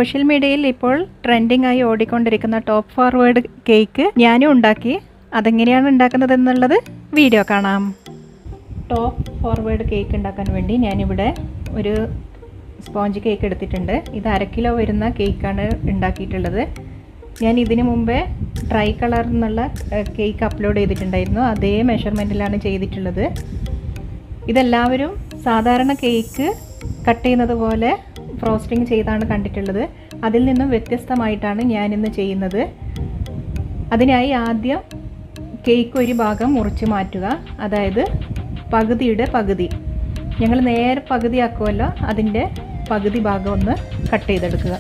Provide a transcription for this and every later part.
social മീഡിയയിൽ ഇപ്പോൾ trending ആയി ഓടിക്കൊണ്ടിരിക്കുന്ന ടോപ്പ് ഫോർവേഡ് കേക്ക് ഞാനും ഉണ്ടാക്കി അതെങ്ങനെയാണ് ഉണ്ടാക്കുന്നത് എന്നുള്ളത് വീഡിയോ കാണാം ടോപ്പ് ഫോർവേഡ് കേക്ക് ഉണ്ടാക്കാൻ വേണ്ടി ഞാനിവിടെ ഒരു സ്പോഞ്ച് കേക്ക് എടുത്തിട്ടുണ്ട് ഇത് അര കിലോ വരുന്ന കേക്കാണ് ഉണ്ടാക്കിയിട്ടുള്ളത് ഞാൻ ഇതിനു മുമ്പേ ട്രൈ കളർ എന്നുള്ള കേക്ക് അപ്ലോഡ് ചെയ്തിട്ടുണ്ടായിരുന്നു അതേ മെഷർമെൻറ്റിലാണ് ചെയ്തിട്ടുള്ളത് ഇതെല്ലാവരും സാധാരണ കേക്ക് കട്ട് ചെയ്യുന്നത് പോലെ ഫ്രോസ്റ്റിംഗ് ചെയ്താണ് കണ്ടിട്ടുള്ളത് അതിൽ നിന്നും വ്യത്യസ്തമായിട്ടാണ് ഞാനിന്ന് ചെയ്യുന്നത് അതിനായി ആദ്യം കേക്ക് ഒരു ഭാഗം മുറിച്ച് മാറ്റുക അതായത് പകുതിയുടെ പകുതി ഞങ്ങൾ നേരെ പകുതി ആക്കുമല്ലോ അതിൻ്റെ പകുതി ഭാഗം ഒന്ന് കട്ട് ചെയ്തെടുക്കുക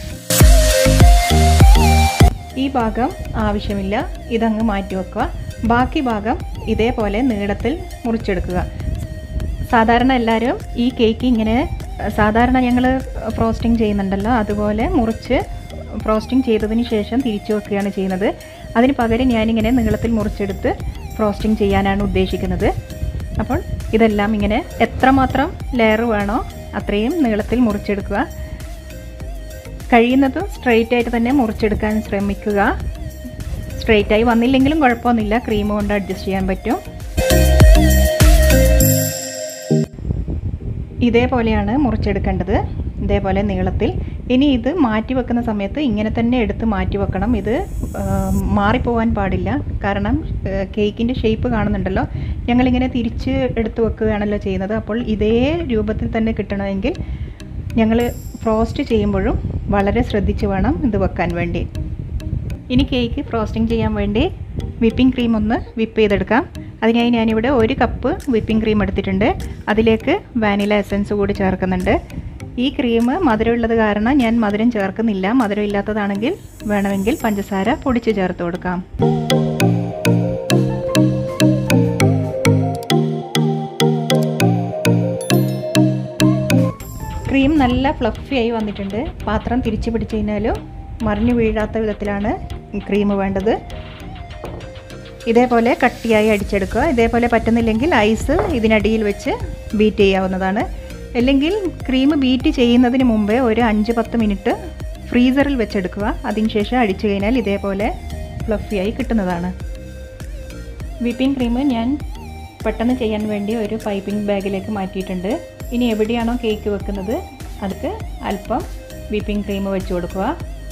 ഈ ഭാഗം ആവശ്യമില്ല ഇതങ്ങ് മാറ്റി വെക്കുക ബാക്കി ഭാഗം ഇതേപോലെ നീളത്തിൽ മുറിച്ചെടുക്കുക സാധാരണ എല്ലാവരും ഈ കേക്ക് ഇങ്ങനെ സാധാരണ ഞങ്ങൾ ഫ്രോസ്റ്റിംഗ് ചെയ്യുന്നുണ്ടല്ലോ അതുപോലെ മുറിച്ച് ഫ്രോസ്റ്റിംഗ് ചെയ്തതിന് ശേഷം തിരിച്ചു വെക്കുകയാണ് ചെയ്യുന്നത് അതിന് പകരം ഞാനിങ്ങനെ നീളത്തിൽ മുറിച്ചെടുത്ത് ഫ്രോസ്റ്റിംഗ് ചെയ്യാനാണ് ഉദ്ദേശിക്കുന്നത് അപ്പോൾ ഇതെല്ലാം ഇങ്ങനെ എത്രമാത്രം ലെയർ വേണോ അത്രയും നീളത്തിൽ മുറിച്ചെടുക്കുക കഴിയുന്നതും സ്ട്രെയിറ്റ് ആയിട്ട് തന്നെ മുറിച്ചെടുക്കാൻ ശ്രമിക്കുക സ്ട്രെയിറ്റ് ആയി വന്നില്ലെങ്കിലും കുഴപ്പമൊന്നുമില്ല ക്രീം കൊണ്ട് അഡ്ജസ്റ്റ് ചെയ്യാൻ പറ്റും ഇതേപോലെയാണ് മുറിച്ചെടുക്കേണ്ടത് ഇതേപോലെ നീളത്തിൽ ഇനി ഇത് മാറ്റി വെക്കുന്ന സമയത്ത് ഇങ്ങനെ തന്നെ എടുത്ത് മാറ്റി വെക്കണം ഇത് മാറിപ്പോവാൻ പാടില്ല കാരണം കേക്കിൻ്റെ ഷേപ്പ് കാണുന്നുണ്ടല്ലോ ഞങ്ങളിങ്ങനെ തിരിച്ച് എടുത്ത് വെക്കുകയാണല്ലോ ചെയ്യുന്നത് അപ്പോൾ ഇതേ രൂപത്തിൽ തന്നെ കിട്ടണമെങ്കിൽ ഞങ്ങൾ ഫ്രോസ്റ്റ് ചെയ്യുമ്പോഴും വളരെ ശ്രദ്ധിച്ച് വേണം ഇത് വെക്കാൻ വേണ്ടി ഇനി കേക്ക് ഫ്രോസ്റ്റിംഗ് ചെയ്യാൻ വേണ്ടി വിപ്പിംഗ് ക്രീം ഒന്ന് വിപ്പ് ചെയ്തെടുക്കാം അതിനായി ഞാനിവിടെ ഒരു കപ്പ് വിപ്പിംഗ് ക്രീം എടുത്തിട്ടുണ്ട് അതിലേക്ക് വാനില എസൻസ് കൂടി ചേർക്കുന്നുണ്ട് ഈ ക്രീം മധുരമുള്ളത് കാരണം ഞാൻ മധുരം ചേർക്കുന്നില്ല മധുരം ഇല്ലാത്തതാണെങ്കിൽ വേണമെങ്കിൽ പഞ്ചസാര പൊടിച്ച് ചേർത്ത് കൊടുക്കാം ക്രീം നല്ല ഫ്ലഫി ആയി വന്നിട്ടുണ്ട് പാത്രം തിരിച്ചു പിടിച്ചു കഴിഞ്ഞാലും മറിഞ്ഞു വീഴാത്ത വിധത്തിലാണ് ക്രീം വേണ്ടത് ഇതേപോലെ കട്ടിയായി അടിച്ചെടുക്കുക ഇതേപോലെ പറ്റുന്നില്ലെങ്കിൽ ഐസ് ഇതിനടിയിൽ വെച്ച് ബീറ്റ് ചെയ്യാവുന്നതാണ് അല്ലെങ്കിൽ ക്രീം ബീറ്റ് ചെയ്യുന്നതിന് മുമ്പേ ഒരു അഞ്ച് പത്ത് മിനിറ്റ് ഫ്രീസറിൽ വെച്ചെടുക്കുക അതിനുശേഷം അടിച്ചു കഴിഞ്ഞാൽ ഇതേപോലെ ഫ്ലഫിയായി കിട്ടുന്നതാണ് വിപ്പിംഗ് ക്രീം ഞാൻ പെട്ടെന്ന് ചെയ്യാൻ വേണ്ടി ഒരു പൈപ്പിംഗ് ബാഗിലേക്ക് മാറ്റിയിട്ടുണ്ട് ഇനി എവിടെയാണോ കേക്ക് വെക്കുന്നത് അതിക്ക് അല്പം വിപ്പിംഗ് ക്രീം വെച്ച് കൊടുക്കുക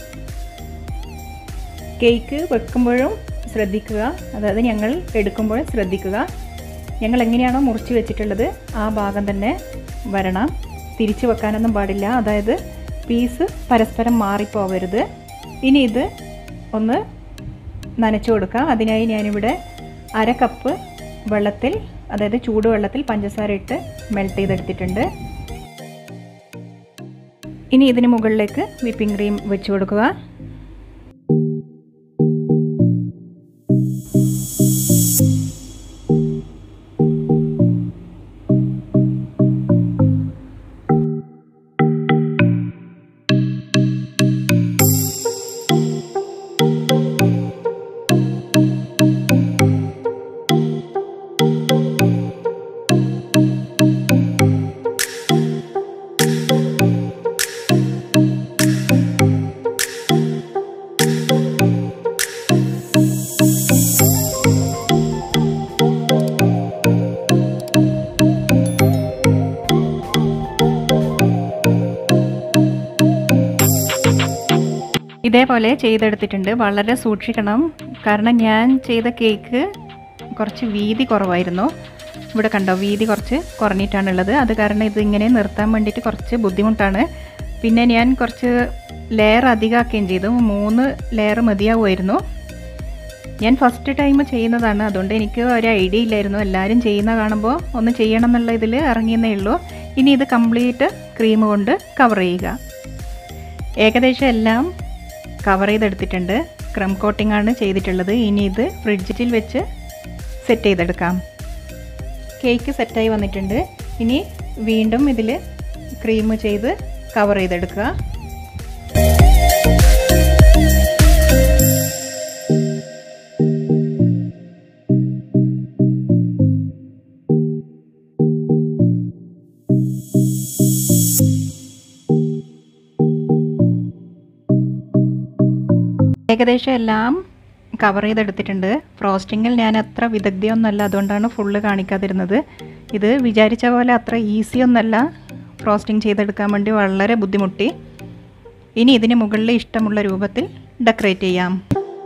കേക്ക് വെക്കുമ്പോഴും ശ്രദ്ധിക്കുക അതായത് ഞങ്ങൾ എടുക്കുമ്പോൾ ശ്രദ്ധിക്കുക ഞങ്ങൾ എങ്ങനെയാണോ മുറിച്ച് വെച്ചിട്ടുള്ളത് ആ ഭാഗം തന്നെ വരണം തിരിച്ചു വെക്കാനൊന്നും പാടില്ല അതായത് പീസ് പരസ്പരം മാറിപ്പോവരുത് ഇനി ഇത് ഒന്ന് നനച്ചു കൊടുക്കാം അതിനായി ഞാനിവിടെ അര കപ്പ് വെള്ളത്തിൽ അതായത് ചൂടുവെള്ളത്തിൽ പഞ്ചസാര ഇട്ട് മെൽറ്റ് ചെയ്തെടുത്തിട്ടുണ്ട് ഇനി ഇതിന് മുകളിലേക്ക് വിപ്പിംഗ് ക്രീം വെച്ച് കൊടുക്കുക ഇതേപോലെ ചെയ്തെടുത്തിട്ടുണ്ട് വളരെ സൂക്ഷിക്കണം കാരണം ഞാൻ ചെയ്ത കേക്ക് കുറച്ച് വീതി കുറവായിരുന്നു ഇവിടെ കണ്ടോ വീതി കുറച്ച് കുറഞ്ഞിട്ടാണുള്ളത് അത് കാരണം ഇതിങ്ങനെ നിർത്താൻ വേണ്ടിയിട്ട് കുറച്ച് ബുദ്ധിമുട്ടാണ് പിന്നെ ഞാൻ കുറച്ച് ലെയർ അധികമാക്കുകയും ചെയ്തു മൂന്ന് ലെയർ മതിയാവുമായിരുന്നു ഞാൻ ഫസ്റ്റ് ടൈം ചെയ്യുന്നതാണ് അതുകൊണ്ട് എനിക്ക് ഒരു ഐഡിയ ഇല്ലായിരുന്നു എല്ലാവരും ചെയ്യുന്ന കാണുമ്പോൾ ഒന്ന് ചെയ്യണം എന്നുള്ള ഇതിൽ ഇറങ്ങിയെന്നേ ഉള്ളൂ ഇനി ഇത് കംപ്ലീറ്റ് ക്രീം കൊണ്ട് കവർ ചെയ്യുക ഏകദേശം എല്ലാം കവർ ചെയ്തെടുത്തിട്ടുണ്ട് ക്രം കോട്ടിംഗ് ആണ് ചെയ്തിട്ടുള്ളത് ഇനി ഇത് ഫ്രിഡ്ജിൽ വെച്ച് സെറ്റ് ചെയ്തെടുക്കാം കേക്ക് സെറ്റായി വന്നിട്ടുണ്ട് ഇനി വീണ്ടും ഇതിൽ ക്രീം ചെയ്ത് കവർ ചെയ്തെടുക്കുക ഏകദേശം എല്ലാം കവർ ചെയ്തെടുത്തിട്ടുണ്ട് ഫ്രോസ്റ്റിങ്ങിൽ ഞാൻ അത്ര വിദഗ്ധയൊന്നുമല്ല അതുകൊണ്ടാണ് ഫുള്ള് കാണിക്കാതിരുന്നത് ഇത് വിചാരിച്ച പോലെ അത്ര ഈസി ഒന്നല്ല ഫ്രോസ്റ്റിംഗ് ചെയ്തെടുക്കാൻ വേണ്ടി വളരെ ബുദ്ധിമുട്ടി ഇനി ഇതിന് മുകളിൽ ഇഷ്ടമുള്ള രൂപത്തിൽ ഡെക്കറേറ്റ് ചെയ്യാം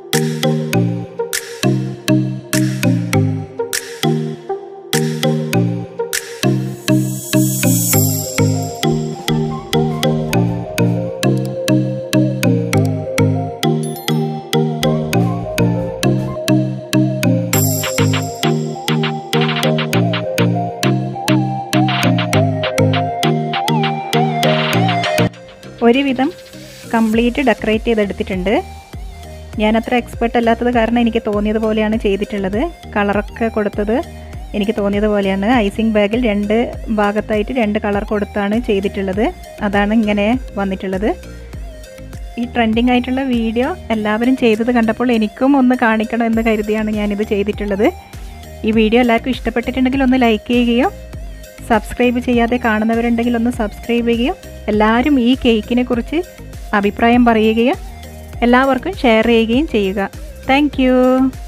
ഒരുവിധം കംപ്ലീറ്റ് ഡെക്കറേറ്റ് ചെയ്തെടുത്തിട്ടുണ്ട് ഞാനത്ര എക്സ്പെർട്ട് അല്ലാത്തത് കാരണം എനിക്ക് തോന്നിയത് പോലെയാണ് ചെയ്തിട്ടുള്ളത് കളറൊക്കെ കൊടുത്തത് എനിക്ക് തോന്നിയത് പോലെയാണ് ഐസിങ് ബാഗിൽ രണ്ട് ഭാഗത്തായിട്ട് രണ്ട് കളർ കൊടുത്താണ് ചെയ്തിട്ടുള്ളത് അതാണ് ഇങ്ങനെ വന്നിട്ടുള്ളത് ഈ ട്രെൻഡിങ് ആയിട്ടുള്ള വീഡിയോ എല്ലാവരും ചെയ്തത് കണ്ടപ്പോൾ എനിക്കും ഒന്ന് കാണിക്കണം എന്ന് കരുതിയാണ് ഞാനിത് ചെയ്തിട്ടുള്ളത് ഈ വീഡിയോ എല്ലാവർക്കും ഇഷ്ടപ്പെട്ടിട്ടുണ്ടെങ്കിൽ ഒന്ന് ലൈക്ക് ചെയ്യുകയോ സബ്സ്ക്രൈബ് ചെയ്യാതെ കാണുന്നവരുണ്ടെങ്കിൽ ഒന്ന് സബ്സ്ക്രൈബ് ചെയ്യുകയും എല്ലാവരും ഈ കേക്കിനെ കുറിച്ച് അഭിപ്രായം പറയുകയും എല്ലാവർക്കും ഷെയർ ചെയ്യുകയും ചെയ്യുക താങ്ക്